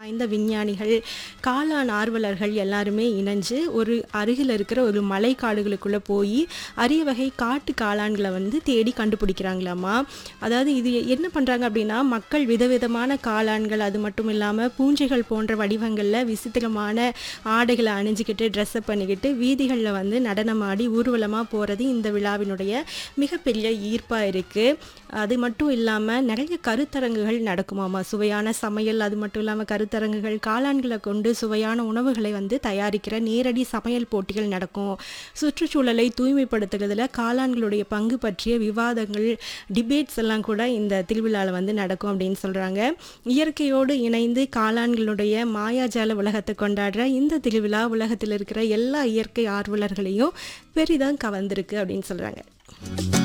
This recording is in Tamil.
வாய்ந்த விஞ்ஞானிகள் காளான் ஆர்வலர்கள் எல்லாருமே இணைஞ்சு ஒரு அருகில் இருக்கிற ஒரு மலை காடுகளுக்குள்ளே போய் அரிய வகை காட்டு காளான்களை வந்து தேடி கண்டுபிடிக்கிறாங்களாமா அதாவது இது என்ன பண்ணுறாங்க அப்படின்னா மக்கள் விதவிதமான காளான்கள் அது மட்டும் இல்லாமல் பூஞ்சைகள் போன்ற வடிவங்களில் விசித்திரமான ஆடைகளை அணிஞ்சிக்கிட்டு ட்ரெஸ்அப் பண்ணிக்கிட்டு வீதிகளில் வந்து நடனமாடி ஊர்வலமாக போகிறது இந்த விழாவினுடைய மிகப்பெரிய ஈர்ப்பாக இருக்குது அது மட்டும் இல்லாமல் நிறைய கருத்தரங்குகள் நடக்குமாமா சுவையான சமையல் அது மட்டும் இல்லாமல் கருத்தரங்குகள் காளான்களை கொண்டு சுவையான உணவுகளை வந்து தயாரிக்கிற நேரடி சமையல் போட்டிகள் நடக்கும் சுற்றுச்சூழலை தூய்மைப்படுத்துறதுல காளான்களுடைய பங்கு பற்றிய விவாதங்கள் டிபேட்ஸ் எல்லாம் கூட இந்த திருவிழாவில் வந்து நடக்கும் அப்படின்னு சொல்கிறாங்க இயற்கையோடு இணைந்து காளான்களுடைய மாயாஜால உலகத்தை கொண்டாடுற இந்த திருவிழா உலகத்தில் இருக்கிற எல்லா இயற்கை ஆர்வலர்களையும் பெரிதாக கவர்ந்திருக்கு அப்படின்னு சொல்கிறாங்க